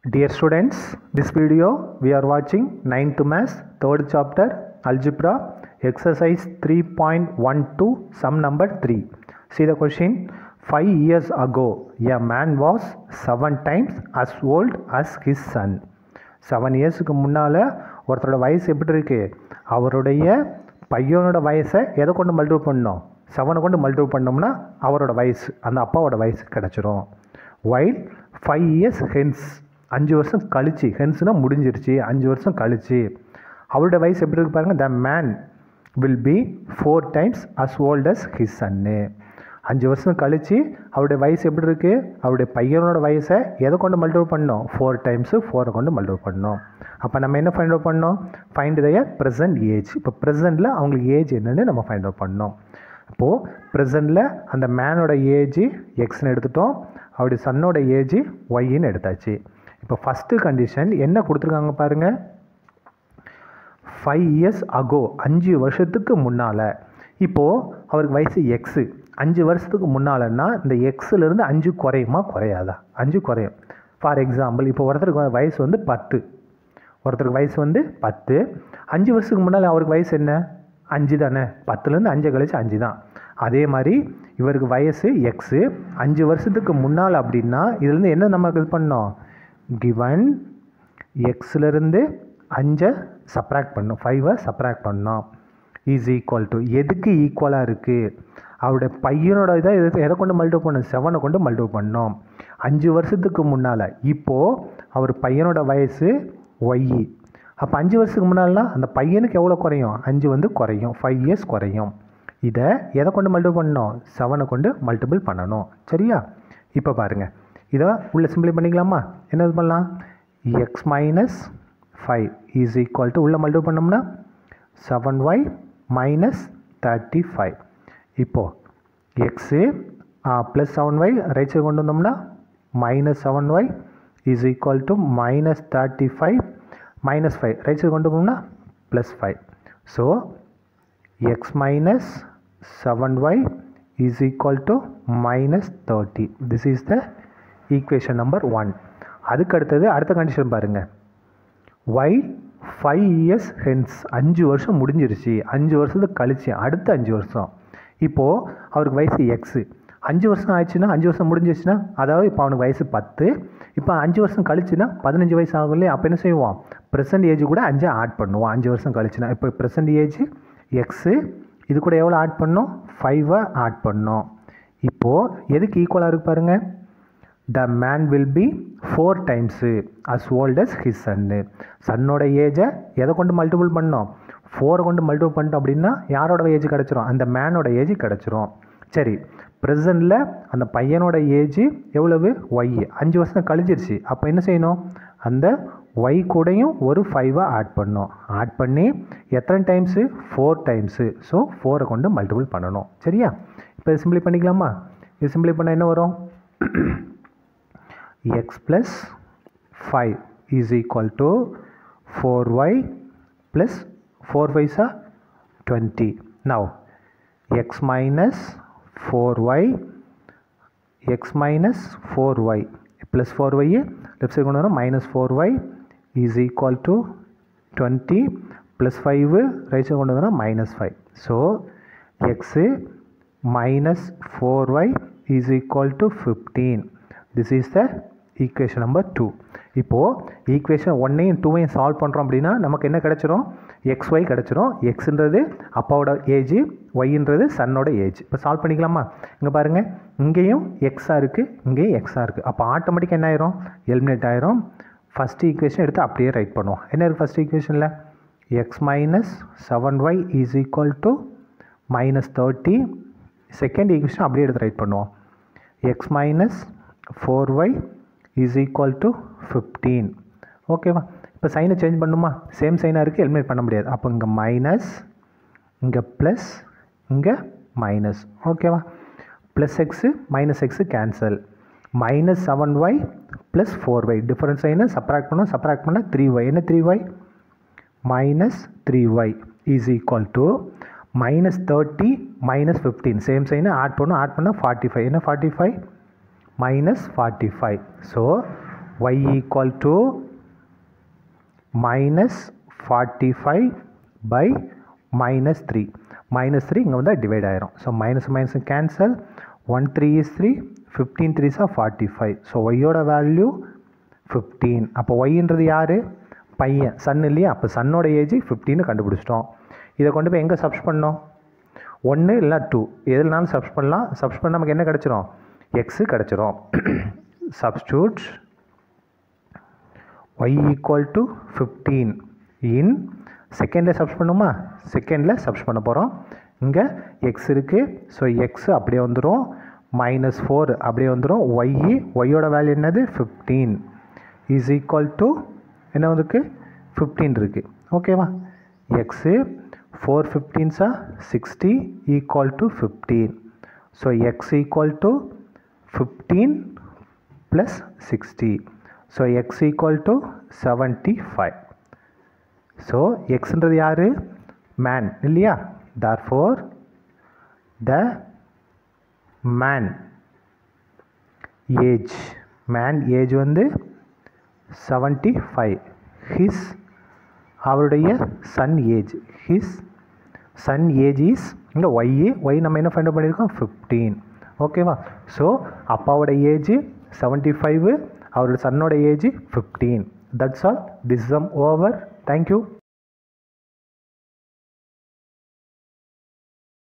Dear students, this video we are watching 9th Maths, 3rd chapter, Algebra, exercise 3.12, sum number 3. See the question. Five years ago, a man was seven times as old as his son. Seven இயர்ஸுக்கு முன்னால் ஒருத்தரோட வயசு எப்படி இருக்கு அவருடைய பையனோட வயசை எதை கொண்டு மல்டிபிள் பண்ணோம் செவனை கொண்டு மல்டிபிள் பண்ணோம்னா அவரோட வயசு அந்த அப்பாவோட வயசு கிடச்சிரும் வைல் ஃபைவ் இயர்ஸ் ஹென்ஸ் அஞ்சு வருஷம் கழிச்சு ஹென்ஸ்னால் முடிஞ்சிருச்சு அஞ்சு வருஷம் கழிச்சு அவரோட வயசு எப்படி இருக்கு பாருங்க the man will be four times as old as his சன்னு அஞ்சு வருஷம் கழிச்சு அவருடைய வயசு எப்படி இருக்குது அவருடைய பையனோட வயசை எதை கொண்டு மல்டிபிள் பண்ணோம் ஃபோர் டைம்ஸு ஃபோரை கொண்டு மல்டிபிள் பண்ணோம் அப்போ நம்ம என்ன ஃபைண்ட் அவுட் பண்ணோம் ஃபைண்ட் தயர் ப்ரெசன்ட் ஏஜ் இப்போ ப்ரெசென்ட்டில் அவங்களுக்கு ஏஜ் என்னன்னு நம்ம ஃபைண்ட் அவுட் பண்ணோம் இப்போது ப்ரெசென்ட்டில் அந்த மேனோட ஏஜ் எக்ஸ்னு எடுத்துட்டோம் அவருடைய சன்னோட ஏஜ் ஒய்ன்னு எடுத்தாச்சு இப்போ ஃபஸ்ட்டு கண்டிஷன் என்ன கொடுத்துருக்காங்க பாருங்கள் ஃபைவ் இயர்ஸ் அகோ அஞ்சு வருஷத்துக்கு முன்னால் இப்போது அவருக்கு வயசு எக்ஸு அஞ்சு வருஷத்துக்கு முன்னாலன்னா இந்த எக்ஸிலேருந்து அஞ்சு குறையுமா குறையாதா அஞ்சு குறையும் ஃபார் எக்ஸாம்பிள் இப்போ ஒருத்தருக்கு வயசு வந்து பத்து ஒருத்தருக்கு வயசு வந்து பத்து அஞ்சு வருஷத்துக்கு முன்னால் அவருக்கு வயசு என்ன அஞ்சு தானே பத்துலேருந்து அஞ்சு கழிச்சு அஞ்சு தான் அதே மாதிரி இவருக்கு வயசு எக்ஸு அஞ்சு வருஷத்துக்கு முன்னால் அப்படின்னா இதுலேருந்து என்ன நம்ம இது பண்ணோம் கிவன் எக்ஸ்லேருந்து அஞ்சை சப்ராக்ட் பண்ணோம் ஃபைவை சப்ராக்ட் பண்ணோம் இஸ் ஈக்குவல் டு எதுக்கு ஈக்குவலாக இருக்குது அவருடைய பையனோட இதை எது எதை கொண்டு மல்டிபிள் பண்ணோம் செவனை கொண்டு மல்டிபிள் பண்ணோம் அஞ்சு வருஷத்துக்கு முன்னால் இப்போது அவர் பையனோட வயசு ஒய் அப்போ அஞ்சு வருஷத்துக்கு முன்னால்னா அந்த பையனுக்கு எவ்வளோ குறையும் அஞ்சு வந்து குறையும் ஃபைவ் இயர்ஸ் குறையும் இதை எதை கொண்டு மல்டிபிள் பண்ணணும் செவனை கொண்டு மல்டிபிள் பண்ணணும் சரியா இப்போ பாருங்கள் இதை உள்ளே சிம்பிளை பண்ணிக்கலாமா என்ன பண்ணலாம் x minus five is equal to உள்ளே மல்டிபிள் பண்ணோம்னா seven y minus thirty five இப்போது x plus seven y right side கொண்டு வந்தோம்னா minus seven y is equal to minus thirty five minus five right side கொண்டு போனோம்னா plus five so x minus seven y is equal to minus thirty this is the equation number one அதுக்கு அடுத்தது அடுத்த condition பாருங்கள் Y five years hence அஞ்சு வருஷம் முடிஞ்சிருச்சு அஞ்சு வருஷத்துக்கு கழிச்சு அடுத்த அஞ்சு வருஷம் இப்போது அவருக்கு வயசு எக்ஸு அஞ்சு வருஷம் ஆயிடுச்சுன்னா அஞ்சு வருஷம் முடிஞ்சிருச்சுன்னா அதாவது இப்போ அவனுக்கு வயசு பத்து இப்போ அஞ்சு வருஷம் கழிச்சுன்னா பதினஞ்சு வயசு ஆகும் இல்லையா அப்போ என்ன செய்வோம் ப்ரெசன்ட் ஏஜ் கூட அஞ்சு ஆட் பண்ணுவோம் அஞ்சு வருஷம் கழிச்சுன்னா இப்போ ப்ரெசன்ட் ஏஜ் எக்ஸு இது கூட எவ்வளோ ஆட் பண்ணோம் ஃபைவை ஆட் பண்ணோம் இப்போது எதுக்கு ஈக்குவலாக இருக்கு பாருங்கள் the man will be four times as old as his சன்னு சன்னோட ஏஜை எதை கொண்டு மல்டிபிள் பண்ணோம் ஃபோரை கொண்டு மல்டிபிள் பண்ணிட்டோம் அப்படின்னா யாரோட ஏஜ் கிடச்சிரும் அந்த மேனோட ஏஜ் கிடச்சிரும் சரி ப்ரெசண்டில் அந்த பையனோட ஏஜ் எவ்வளவு ஒய் அஞ்சு வருஷம் கழிஞ்சிருச்சு அப்போ என்ன செய்யணும் அந்த ஒய் கூடையும் ஒரு ஃபைவை ஆட் பண்ணோம் ஆட் பண்ணி எத்தனை டைம்ஸு ஃபோர் டைம்ஸு ஸோ ஃபோரை கொண்டு மல்டிபிள் பண்ணணும் சரியா இப்போ இது சிம்பிளை பண்ணிக்கலாமா இது சிம்பிளை பண்ணால் என்ன வரும் x plus 5 is equal to 4y plus 4 y are 20. Now x minus 4y x minus 4y plus 4y left side கொண்டு வரோம் minus 4y is equal to 20 plus 5 right side கொண்டு வரோம் minus 5. So x minus 4y is equal to 15. This is the equation number two இப்போது ஈக்குவேஷன் ஒன்னையும் டூவையும் solve பண்ணுறோம் அப்படின்னா நமக்கு என்ன கிடச்சிரும் எக்ஸ் ஒய் கிடச்சிரும் எக்ஸுன்றது அப்பாவோட ஏஜ் ஒய்ன்றது சன்னோட ஏஜ் இப்போ சால்வ் பண்ணிக்கலாமா இங்கே பாருங்கள் இங்கேயும் எக்ஸாக இருக்குது இங்கேயும் எக்ஸாக இருக்குது அப்போ ஆட்டோமேட்டிக்காக என்ன ஆயிரும் எலிமினேட் ஆயிரும் ஃபஸ்ட் ஈக்குவேஷன் எடுத்து அப்படியே ரைட் பண்ணுவோம் என்ன இருக்குது ஃபஸ்ட் ஈக்குவேஷனில் x minus seven y is equal to minus thirty second equation அப்படியே எடுத்து ரைட் பண்ணுவோம் x minus four y is equal to fifteen ஓகேவா இப்போ சைனை சேஞ்ச் பண்ணுமா சேம் சைனாக இருக்குது எலிமினேட் பண்ண முடியாது அப்போ இங்கே மைனஸ் இங்கே ப்ளஸ் இங்கே மைனஸ் ஓகேவா plus x minus x cancel minus seven y plus four y different சைனை சப்ராக்ட் பண்ணோம் சப்ராக்ட் பண்ணால் த்ரீ ஒய் என்ன three y minus three y is equal to minus thirty minus fifteen same சைனை add பண்ணோம் add பண்ணால் forty five என்ன forty five minus 45. So y equal to minus forty five by minus three minus three இங்கே வந்தால் divide ஆயிரும் so minus minus cancel one three is three fifteen த்ரீஸா forty five so ஒய்யோட value fifteen அப்போ ஒய்ன்றது யார் பையன் சன் இல்லையா அப்போ சன்னோட ஏஜ் ஃபிஃப்டின்னு கண்டுபிடிச்சிட்டோம் இதை கொண்டு போய் எங்கே சப்ஸ் பண்ணோம் ஒன்று இல்லை டூ எதுனாலும் சப்ஸ் பண்ணலாம் சப்ஸ் பண்ண நமக்கு என்ன கிடச்சிரும் எக்ஸு கிடச்சிரும் substitute y equal to fifteen in செகண்டில் சப்ஸ் பண்ணுமா செகண்டில் சப்ஸ் பண்ண போகிறோம் இங்கே எக்ஸ் இருக்குது ஸோ எக்ஸ் அப்படியே வந்துடும் மைனஸ் ஃபோர் அப்படியே வந்துடும் ஒய்இ ஒய்யோட வேல்யூ என்னது ஃபிஃப்டீன் இஸ் ஈக்குவல் டு என்ன வந்துருக்கு ஃபிஃப்டீன் இருக்குது ஓகேவா எக்ஸு ஃபோர் ஃபிஃப்டீன்ஸா sixty equal to fifteen so x equal to fifteen plus sixty so x equal to seventy five so எக்ஸ்ன்றது யார் மேன் இல்லையா therefore the man age man age வந்து seventy five his அவருடைய son age his son age is இங்கே ஒய்ஏ y நம்ம என்ன find பண்ணியிருக்கோம் ஃபிஃப்டீன் ஓகேவா ஸோ அப்பாவோட ஏஜ் செவன்ட்டி ஃபைவ் அவரோட சன்னோட age fifteen that's all this sum over thank you